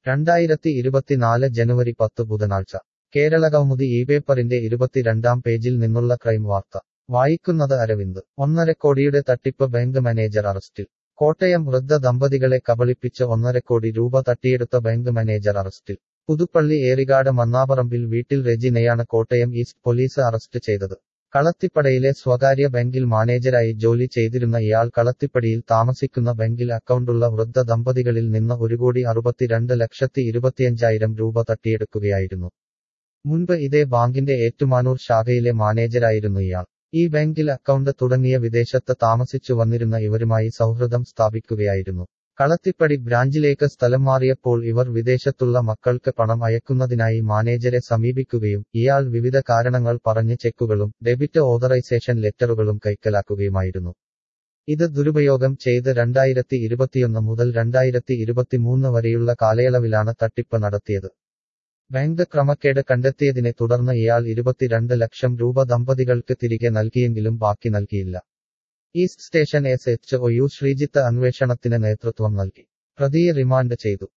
രണ്ടായിരത്തി ഇരുപത്തിനാല് ജനുവരി പത്ത് ബുധനാഴ്ച കേരളകൗമുദി ഈ പേപ്പറിന്റെ ഇരുപത്തിരണ്ടാം പേജിൽ നിന്നുള്ള ക്രൈം വാർത്ത വായിക്കുന്നത് അരവിന്ദ് ഒന്നര കോടിയുടെ തട്ടിപ്പ് ബാങ്ക് മാനേജർ അറസ്റ്റിൽ കോട്ടയം വൃദ്ധ ദമ്പതികളെ കബളിപ്പിച്ച് ഒന്നര കോടി രൂപ തട്ടിയെടുത്ത ബാങ്ക് മാനേജർ അറസ്റ്റിൽ പുതുപ്പള്ളി ഏറികാട് മന്നാപറമ്പിൽ വീട്ടിൽ റെജിനയാണ് കോട്ടയം ഈസ്റ്റ് പോലീസ് അറസ്റ്റ് ചെയ്തത് കളത്തിപ്പടയിലെ സ്വകാര്യ ബാങ്കിൽ മാനേജരായി ജോലി ചെയ്തിരുന്ന ഇയാൾ കളത്തിപ്പടിയിൽ താമസിക്കുന്ന ബാങ്കിൽ അക്കൗണ്ടുള്ള വൃദ്ധ ദമ്പതികളിൽ നിന്ന് ഒരു കോടി അറുപത്തിരണ്ട് ലക്ഷത്തി ഇരുപത്തിയഞ്ചായിരം രൂപ തട്ടിയെടുക്കുകയായിരുന്നു മുൻപ് ഇതേ ബാങ്കിന്റെ ഏറ്റുമാനൂർ ശാഖയിലെ മാനേജരായിരുന്നു ഇയാൾ ഈ ബാങ്കിൽ അക്കൗണ്ട് തുടങ്ങിയ വിദേശത്ത് താമസിച്ചു വന്നിരുന്ന ഇവരുമായി സൗഹൃദം സ്ഥാപിക്കുകയായിരുന്നു കളത്തിപ്പടി ബ്രാഞ്ചിലേക്ക് സ്ഥലം മാറിയപ്പോൾ ഇവർ വിദേശത്തുള്ള മക്കൾക്ക് പണം അയക്കുന്നതിനായി മാനേജരെ സമീപിക്കുകയും ഇയാൾ വിവിധ കാരണങ്ങൾ പറഞ്ഞ് ചെക്കുകളും ഡെബിറ്റ് ഓതറൈസേഷൻ ലെറ്ററുകളും കൈക്കലാക്കുകയുമായിരുന്നു ഇത് ദുരുപയോഗം ചെയ്ത് രണ്ടായിരത്തി ഇരുപത്തിയൊന്ന് മുതൽ രണ്ടായിരത്തി ഇരുപത്തിമൂന്ന് വരെയുള്ള കാലയളവിലാണ് തട്ടിപ്പ് നടത്തിയത് ബാങ്ക് ക്രമക്കേട് കണ്ടെത്തിയതിനെ തുടർന്ന് ഇയാൾ ഇരുപത്തിരണ്ട് ലക്ഷം രൂപ ദമ്പതികൾക്ക് തിരികെ നൽകിയെങ്കിലും ബാക്കി നൽകിയില്ല east station S H O U Sreejith അന്വേഷണത്തിന് നേതൃത്വം നൽകി പ്രതിയെ റിമാൻഡ് ചെയ്തു